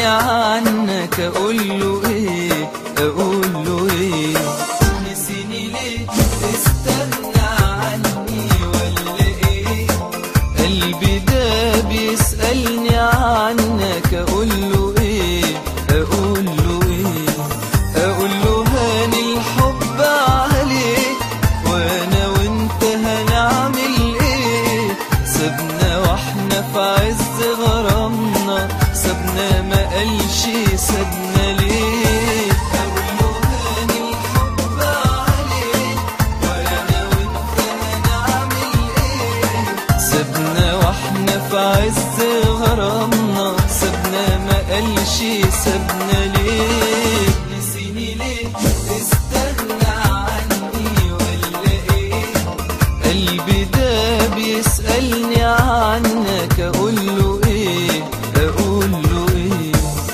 عنك اقول له ايه اقول له ايه نسيني ليه استغنى عني ولا ايه قلبي ده بيسألني عنك اقول له ايه اقول له ايه اقول له هاني الحب عليك وانا وانت هنعمل ايه سبنا واحنا في عز غرامنا سبنا ما قالش سبنا ليه اقول له هاني الحب عليك وانا وانت هنعمل ايه سبنا واحنا في عز غرامنا سبنا ما قالش سبنا ليه نسيني ليه استغنى عني ولا ايه قلبي ده بيسألني عنك اقول له ايه اقول له ايه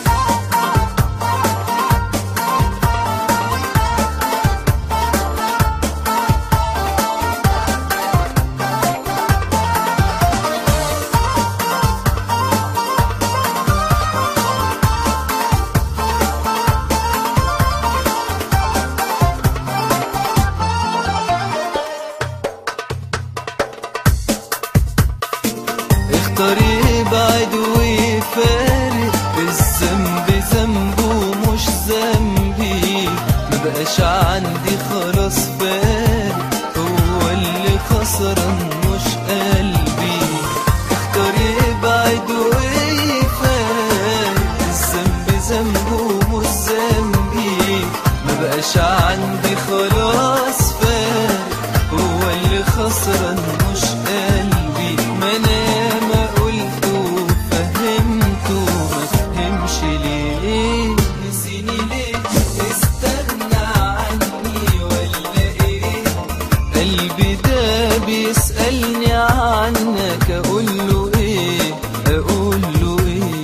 اختار يبعد ويفارق الذنب ذنبه مش ذنبي ما بقاش عندي خلاص فارق هو اللي خسران مش قلبي اختار يبعد ويفارق الذنب ذنبه مش ذنبي ما بقاش عندي خلاص فارق هو اللي خسران مش قلبي ما انا ما قلت وفهمت وما فهمش ليه نسيني ليه استغنى عني ولا ايه قلبي ده بيسألني عنك اقول له ايه اقول له ايه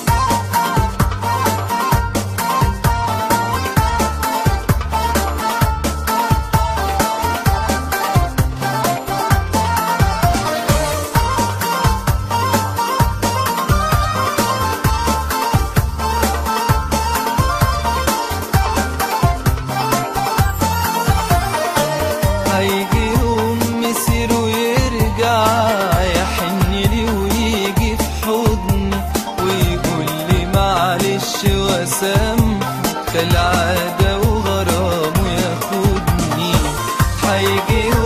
هيجي يوم مسير ويرجع يحن لي ويجي في حضني ويقول لي معلش وسامح كالعادة وغرامه ياخدني هيجي